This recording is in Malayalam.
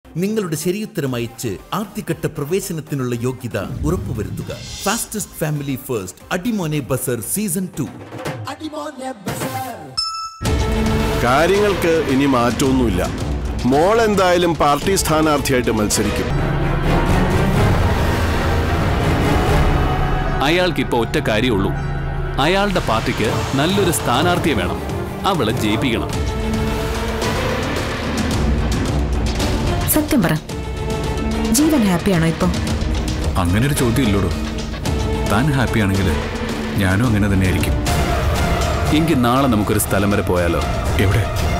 നിങ്ങളുടെ ശരിയുത്തരം അയച്ച് ആദ്യഘട്ട പ്രവേശനത്തിനുള്ള യോഗ്യത ഉറപ്പുവരുത്തുക ഫാസ്റ്റസ്റ്റ് ഫാമിലി ഫസ്റ്റ് അടിമോനെ ബസർ സീസൺ ടു കാര്യങ്ങൾക്ക് ഇനി മാറ്റമൊന്നുമില്ല മോൾ എന്തായാലും പാർട്ടി സ്ഥാനാർത്ഥിയായിട്ട് മത്സരിക്കും അയാൾക്ക് ഇപ്പൊ ഒറ്റ കാര്യമുള്ളൂ അയാളുടെ പാർട്ടിക്ക് നല്ലൊരു സ്ഥാനാർത്ഥിയെ വേണം അവളെ ജയിപ്പിക്കണം സത്യം പറ ജീവൻ ഹാപ്പിയാണോ ഇപ്പൊ അങ്ങനെ ഒരു ചോദ്യം ഇല്ലോടോ താൻ ഹാപ്പിയാണെങ്കിൽ ഞാനും അങ്ങനെ തന്നെ ആയിരിക്കും എങ്കിൽ നാളെ നമുക്കൊരു സ്ഥലം വരെ പോയാലോ എവിടെ